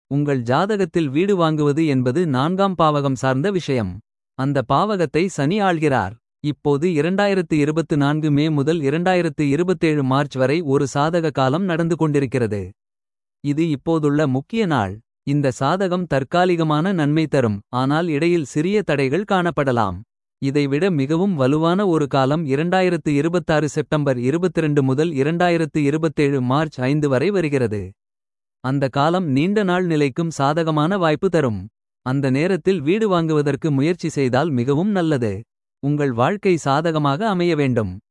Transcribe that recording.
உங்கள் ஜாதகத்தில் வீடு வாங்குவது என்பது நான்காம் பாவகம் சார்ந்த விஷயம். அந்த பாவகத்தை சனி ஆள்கிறார். இப்போது 2024 மே முதல் 2027 மார்ச் வரை ஒரு சாதக காலம் நடந்து கொண்டிருக்கிறது. இது இப்போதுள்ள முக்கிய நாள். இந்த சாதகம் தற்காலிகமான நன்மை தரும். ஆனால் இடையில் சிறிய தடைகள் காணப்படலாம். இதைவிட மிகவும் வலுவான ஒரு காலம் 2026 செப்டம்பர் 22 முதல் 2027 மார்ச் 5 வரை வருகிறது. அந்த காலம் நீண்ட நாள் நிலைக்கும் சாதகமான வாய்ப்பு தரும். அந்த நேரத்தில் வீடு வாங்குவதற்கு முயற்சி செய்தால் மிகவும் நல்லது. உங்கள் வாழ்க்கை சாதகமாக அமைய வேண்டும்.